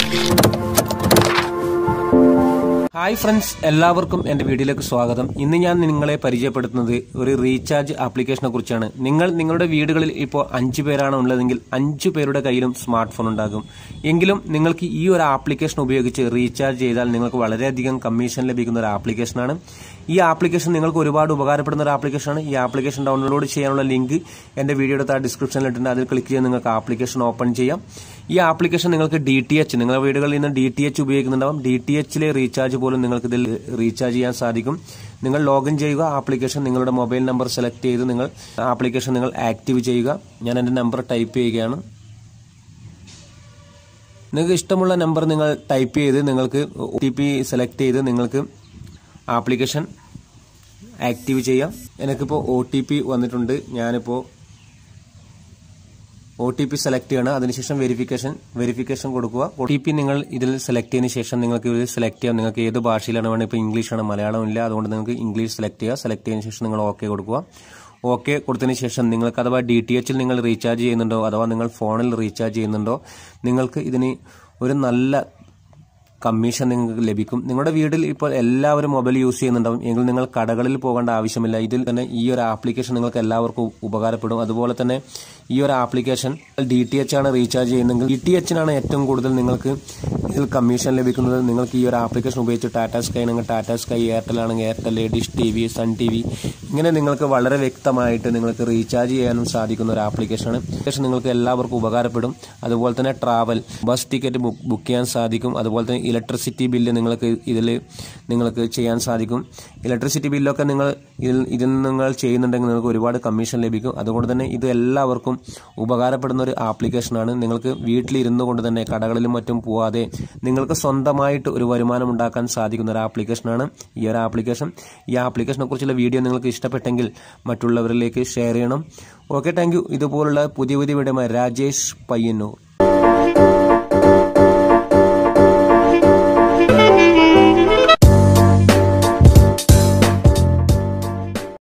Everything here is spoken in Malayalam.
ഹായ് ഫ്രണ്ട്സ് എല്ലാവർക്കും എന്റെ വീഡിയോയിലേക്ക് സ്വാഗതം ഇന്ന് ഞാൻ നിങ്ങളെ പരിചയപ്പെടുത്തുന്നത് ഒരു റീചാർജ് ആപ്ലിക്കേഷനെ കുറിച്ചാണ് നിങ്ങൾ നിങ്ങളുടെ വീടുകളിൽ ഇപ്പോൾ അഞ്ചു പേരാണ് ഉള്ളതെങ്കിൽ അഞ്ചു പേരുടെ കയ്യിലും സ്മാർട്ട് ഫോൺ ഉണ്ടാകും എങ്കിലും നിങ്ങൾക്ക് ഈ ഒരു ആപ്ലിക്കേഷൻ ഉപയോഗിച്ച് റീചാർജ് ചെയ്താൽ നിങ്ങൾക്ക് വളരെയധികം കമ്മീഷൻ ലഭിക്കുന്ന ഒരു ആപ്ലിക്കേഷനാണ് ഈ ആപ്ലിക്കേഷൻ നിങ്ങൾക്ക് ഒരുപാട് ഉപകാരപ്പെടുന്ന ഒരു ആപ്ലിക്കേഷനാണ് ഈ ആപ്ലിക്കേഷൻ ഡൗൺലോഡ് ചെയ്യാനുള്ള ലിങ്ക് എന്റെ വീഡിയോയുടെ താഴെ ഡിസ്ക്രിപ്ഷനിൽ ഇട്ടുണ്ട് അതിൽ ക്ലിക്ക് ചെയ്ത് നിങ്ങൾക്ക് ആപ്ലിക്കേഷൻ ഓപ്പൺ ചെയ്യാം ഈ ആപ്ലിക്കേഷൻ നിങ്ങൾക്ക് ഡി ടി എച്ച് നിങ്ങളുടെ വീടുകളിൽ നിന്ന് ഡി ടി എച്ച് ഉപയോഗിക്കുന്നുണ്ടാവും ഡി ടി എച്ചിലെ റീചാർജ് പോലും നിങ്ങൾക്ക് ഇതിൽ റീചാർജ് ചെയ്യാൻ സാധിക്കും നിങ്ങൾ ലോഗിൻ ചെയ്യുക ആപ്ലിക്കേഷൻ നിങ്ങളുടെ മൊബൈൽ നമ്പർ സെലക്ട് ചെയ്ത് നിങ്ങൾ ആപ്ലിക്കേഷൻ നിങ്ങൾ ആക്റ്റീവ് ചെയ്യുക ഞാൻ എൻ്റെ നമ്പർ ടൈപ്പ് ചെയ്യുകയാണ് നിങ്ങൾക്ക് ഇഷ്ടമുള്ള നമ്പർ നിങ്ങൾ ടൈപ്പ് ചെയ്ത് നിങ്ങൾക്ക് ഒ ടി പി സെലക്ട് ചെയ്ത് നിങ്ങൾക്ക് ആപ്ലിക്കേഷൻ ആക്റ്റീവ് ചെയ്യാം എനിക്കിപ്പോൾ ഒ ടി പി വന്നിട്ടുണ്ട് ഞാനിപ്പോൾ ഒ ടി പി സെലക്ട് ചെയ്യണം അതിനുശേഷം വെരിഫിക്കേഷൻ വെരിഫിക്കേഷൻ കൊടുക്കുക ഒ ടി പി നിങ്ങൾ ഇതിൽ സെലക്ട് ചെയ്തതിന് ശേഷം നിങ്ങൾക്ക് ഇതിൽ സെലക്ട് ചെയ്യാം നിങ്ങൾക്ക് ഏത് ഭാഷയിലാണ് വേണമെങ്കിൽ ഇപ്പോൾ ഇംഗ്ലീഷാണ് മലയാളം ഇല്ല അതുകൊണ്ട് നിങ്ങൾക്ക് ഇംഗ്ലീഷ് സെലക്ട് ചെയ്യുക സെലക്ട് ചെയ്തതിന് ശേഷം നിങ്ങൾ ഓക്കെ കൊടുക്കുക ഓക്കെ കൊടുത്തതിന് ശേഷം നിങ്ങൾക്ക് അഥവാ ഡി ടി എച്ചിൽ നിങ്ങൾ റീചാർജ് ചെയ്യുന്നുണ്ടോ അഥവാ നിങ്ങൾ ഫോണിൽ റീചാർജ് ചെയ്യുന്നുണ്ടോ നിങ്ങൾക്ക് ഇതിന് ഒരു നല്ല കമ്മീഷൻ നിങ്ങൾക്ക് ലഭിക്കും നിങ്ങളുടെ വീട്ടിൽ ഇപ്പോൾ എല്ലാവരും മൊബൈൽ യൂസ് ചെയ്യുന്നുണ്ടാവും എങ്കിൽ നിങ്ങൾ കടകളിൽ പോകേണ്ട ആവശ്യമില്ല ഇതിൽ തന്നെ ഈ ഒരു ആപ്ലിക്കേഷൻ നിങ്ങൾക്ക് എല്ലാവർക്കും ഉപകാരപ്പെടും അതുപോലെ തന്നെ ഈ ഒരു ആപ്ലിക്കേഷൻ ഡി ടി എച്ച് ആണ് റീചാർജ് ചെയ്യുന്നതെങ്കിൽ ഡി ടി എച്ചിനാണ് ഏറ്റവും കൂടുതൽ നിങ്ങൾക്ക് ഇതിൽ കമ്മീഷൻ ലഭിക്കുന്നത് നിങ്ങൾക്ക് ഈ ഒരു ആപ്ലിക്കേഷൻ ഉപയോഗിച്ച് ടാറ്റ സ്കൈ ആണെങ്കിൽ ടാറ്റ സ്കൈ എയർടെൽ ആണെങ്കിൽ Airtel Dish T V Sun T V ഇങ്ങനെ നിങ്ങൾക്ക് വളരെ വ്യക്തമായിട്ട് നിങ്ങൾക്ക് റീചാർജ് ചെയ്യാനും സാധിക്കുന്ന ഒരു ആപ്ലിക്കേഷനാണ് ആപ്ലിക്കേഷൻ നിങ്ങൾക്ക് എല്ലാവർക്കും ഉപകാരപ്പെടും അതുപോലെ തന്നെ ട്രാവൽ ബസ് ടിക്കറ്റ് ബുക്ക് ചെയ്യാൻ സാധിക്കും അതുപോലെ തന്നെ ഇലക്ട്രിസിറ്റി ബില്ല് നിങ്ങൾക്ക് ഇതിൽ നിങ്ങൾക്ക് ചെയ്യാൻ സാധിക്കും ഇലക്ട്രിസിറ്റി ബില്ലൊക്കെ നിങ്ങൾ ഇതിൽ ഇതിൽ നിങ്ങൾ ചെയ്യുന്നുണ്ടെങ്കിൽ നിങ്ങൾക്ക് ഒരുപാട് കമ്മീഷൻ ലഭിക്കും അതുകൊണ്ട് തന്നെ ഇത് എല്ലാവർക്കും ഉപകാരപ്പെടുന്ന ഒരു ആപ്ലിക്കേഷനാണ് നിങ്ങൾക്ക് വീട്ടിലിരുന്നു കൊണ്ട് തന്നെ കടകളിലും മറ്റും പോവാതെ നിങ്ങൾക്ക് സ്വന്തമായിട്ട് ഒരു വരുമാനം ഉണ്ടാക്കാൻ സാധിക്കുന്ന ഒരു ആപ്ലിക്കേഷനാണ് ഈ ഒരു ആപ്ലിക്കേഷൻ ഈ ആപ്ലിക്കേഷനെ കുറിച്ചുള്ള വീഡിയോ നിങ്ങൾക്ക് ഇഷ്ടപ്പെട്ടെങ്കിൽ മറ്റുള്ളവരിലേക്ക് ഷെയർ ചെയ്യണം ഓക്കെ താങ്ക് യു ഇതുപോലുള്ള പുതിയ പുതിയ വീഡിയോ രാജേഷ് പയ്യന്നൂർ